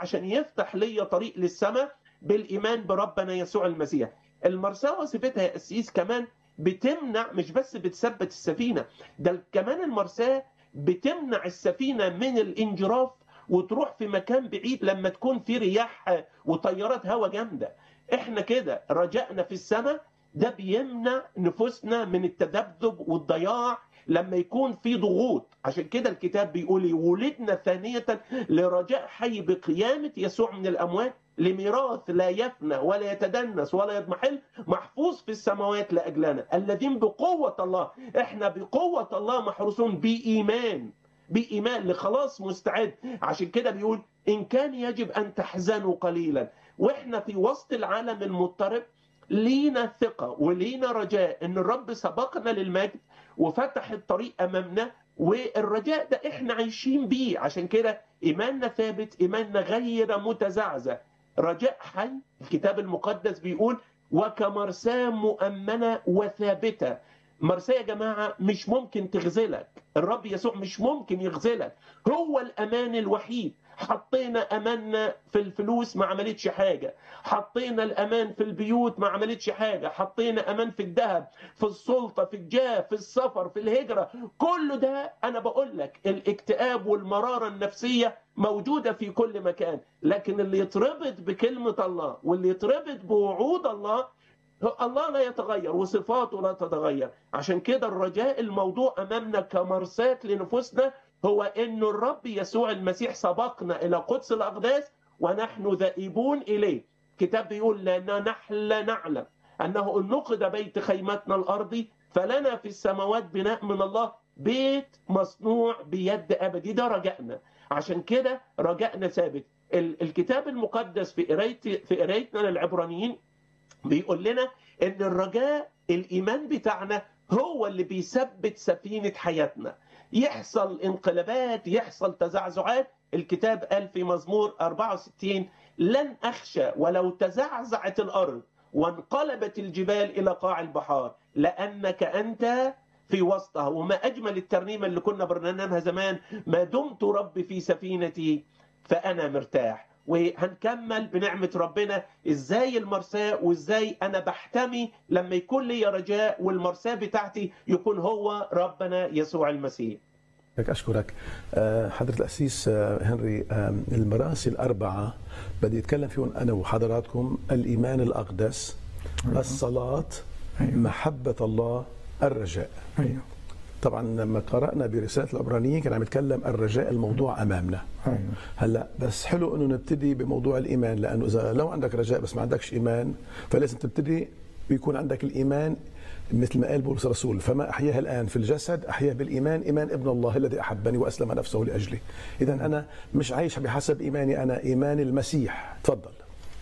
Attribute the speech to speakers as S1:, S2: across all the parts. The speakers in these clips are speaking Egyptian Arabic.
S1: عشان يفتح لي طريق للسماء بالايمان بربنا يسوع المسيح المرساه وظيفتها يا قسيس كمان بتمنع مش بس بتثبت السفينه ده كمان المرساه بتمنع السفينه من الانجراف وتروح في مكان بعيد لما تكون في رياح وتيارات هواء جامده احنا كده رجائنا في السماء ده بيمنع نفوسنا من التذبذب والضياع لما يكون في ضغوط عشان كده الكتاب بيقول ولدنا ثانية لرجاء حي بقيامة يسوع من الأموات لميراث لا يفنى ولا يتدنس ولا يضمحل محفوظ في السماوات لأجلنا الذين بقوة الله احنا بقوة الله محروسون بإيمان بإيمان لخلاص مستعد عشان كده بيقول إن كان يجب أن تحزنوا قليلا وإحنا في وسط العالم المضطرب لينا ثقة ولينا رجاء إن الرب سبقنا للمجد وفتح الطريق أمامنا والرجاء ده إحنا عايشين بيه عشان كده إيماننا ثابت إيماننا غير متزعزع رجاء حي الكتاب المقدس بيقول وكمرساة مؤمنة وثابتة مرساة يا جماعة مش ممكن تغزلك الرب يسوع مش ممكن يغزلك هو الأمان الوحيد حطينا أماننا في الفلوس ما عملتش حاجة حطينا الأمان في البيوت ما عملتش حاجة حطينا أمان في الذهب في السلطة في الجاه في السفر في الهجرة كل ده أنا بقول لك الاكتئاب والمرارة النفسية موجودة في كل مكان لكن اللي يتربط بكلمة الله واللي يتربط بوعود الله الله لا يتغير وصفاته لا تتغير عشان كده الرجاء الموضوع أمامنا كمرساة لنفوسنا هو أن الرب يسوع المسيح سبقنا إلى قدس الأقداس ونحن ذائبون إليه كتاب بيقول لنا نحن لا نعلم أنه إن نقد بيت خيمتنا الأرضي فلنا في السماوات بناء من الله بيت مصنوع بيد أبدي ده رجائنا عشان كده رجائنا ثابت الكتاب المقدس في قرايتي في قرايتنا للعبرانيين بيقول لنا ان الرجاء الايمان بتاعنا هو اللي بيثبت سفينه حياتنا يحصل انقلابات يحصل تزعزعات الكتاب قال في مزمور 64 لن اخشى ولو تزعزعت الارض وانقلبت الجبال الى قاع البحار لانك انت في وسطها وما اجمل الترنيمه اللي كنا برنامجها زمان ما دمت ربي في سفينتي فانا مرتاح وهنكمل بنعمة ربنا ازاي المرساة وازاي انا بحتمي لما يكون لي رجاء والمرساة بتاعتي يكون هو ربنا يسوع المسيح
S2: لك أشكرك حضرة الأسيس هنري المراسي الأربعة بدي أتكلم فيهم أنا وحضراتكم الإيمان الأقدس أيوة. الصلاة أيوة. محبة الله الرجاء
S3: أيوة.
S2: طبعا لما قرانا برساله العبرانيين كان عم يتكلم الرجاء الموضوع امامنا
S3: أيوة.
S2: هلا بس حلو انه نبتدي بموضوع الايمان لانه اذا لو عندك رجاء بس ما عندكش ايمان فلازم تبتدي بيكون عندك الايمان مثل ما قال بولس الرسول فما احياه الان في الجسد احياه بالايمان ايمان ابن الله الذي احبني واسلم نفسه لاجلي اذا انا مش عايش بحسب ايماني انا ايمان المسيح تفضل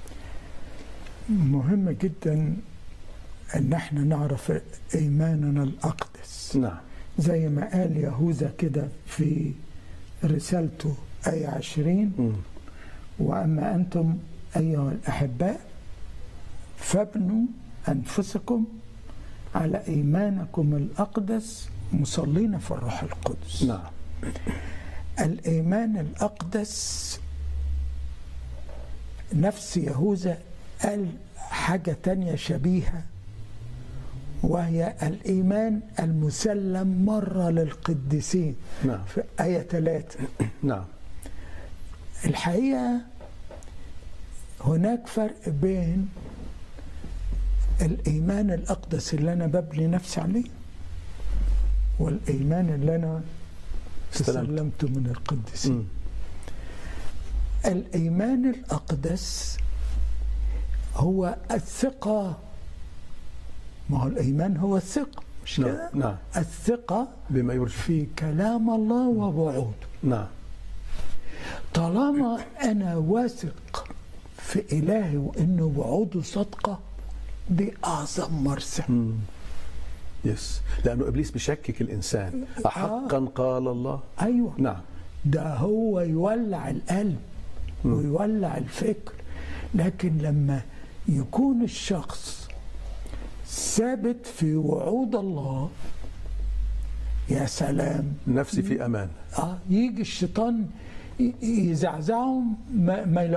S3: مهم جدا ان احنا نعرف ايماننا الاقدس
S2: نعم
S3: زي ما قال يهوذا كده في رسالته آية عشرين
S2: م.
S3: وأما أنتم أيها الأحباء فابنوا أنفسكم على إيمانكم الأقدس مصلين في الروح القدس
S2: نعم
S3: الإيمان الأقدس نفس يهوذا قال حاجة تانية شبيهة وهي الإيمان المسلم مرة للقديسين
S2: نعم
S3: في آية ثلاثة
S2: نعم
S3: الحقيقة هناك فرق بين الإيمان الأقدس اللي أنا ببني نفسي عليه والإيمان اللي أنا تسلمته من القديسين
S2: م.
S3: الإيمان الأقدس هو الثقة ما هو الإيمان هو الثقة مش كده؟
S2: نعم
S3: الثقة
S2: بما يرجى
S3: في كلام الله ووعوده
S2: نعم
S3: طالما أنا واثق في إلهي وإنه وعوده صادقة دي أعظم مرسى
S2: م. يس لأنه إبليس بشكك الإنسان أحقا قال الله
S3: أيوة
S2: نعم
S3: ده هو يولع القلب ويولع الفكر لكن لما يكون الشخص ثابت في وعود الله يا سلام
S2: نفسي في أمان
S3: اه يجي الشيطان ي- يزعزعهم ما, ما